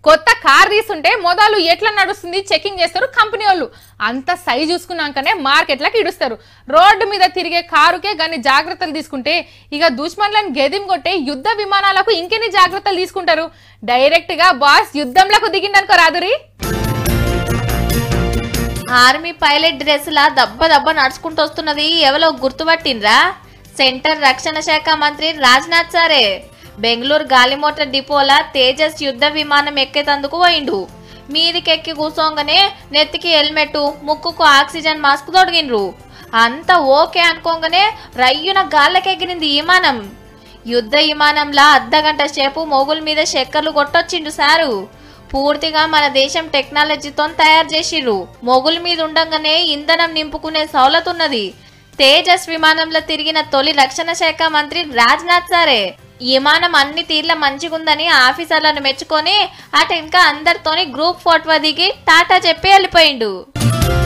కొత్త కార్ తీసుంటే మొదలు ఎట్లా నడుస్తుంది చెకింగ్ చేస్తారు కంపెనీ వాళ్ళు అంత సై చూసుకున్నాకనే మార్కెట్లకు ఇడుస్తారు రోడ్డు మీద తిరిగే కారుకే గాని జాగ్రత్తలు తీసుకుంటే ఇక దుష్మన్లను గెదిం కొట్టే యుద్ధ విమానాలకు ఇంకెన్ని జాగ్రత్తలు తీసుకుంటారు డైరెక్ట్ గా బాస్ యుద్ధంలకు దిగిందనుకో రాదురి ఆర్మీ పైలట్ డ్రెస్ లా దబ్బ దబ్బ నడుచుకుంటూ వస్తున్నది ఎవరో గుర్తుపట్టిండ్రా సెంటర్ రక్షణ శాఖ మంత్రి రాజ్నాథ్ సారే బెంగళూరు గాలిమోటార్ డిపోలా తేజస్ యుద్ధ విమానం ఎక్కేతందుకు పోయిండు మీదికెక్కి కూసోంగానే నెత్తికి హెల్మెట్ ముక్కుకు ఆక్సిజన్ మాస్క్ తొడిగిండ్రు అంత ఓకే అనుకోగానే రయ్యున గాల్లకెగిరింది విమానం యుద్ధ విమానంలా అర్ధగంట సేపు మొగుల మీద చక్కర్లు కొట్టొచ్చిండు సారు పూర్తిగా మన దేశం టెక్నాలజీతో తయారు చేసిర్రు మొగుల మీద ఉండంగానే ఇంధనం నింపుకునే సౌలత్ ఉన్నది తేజస్ విమానంలో తిరిగిన తొలి రక్షణ శాఖ మంత్రి రాజ్నాథ్ సారే ఈ విమానం అన్ని తీర్ల మంచిగుందని ఆఫీసర్లను మెచ్చుకొని అటు ఇంకా అందరితోని గ్రూప్ ఫోటో దిగి టాటా చెప్పి వెళ్ళిపోయిండు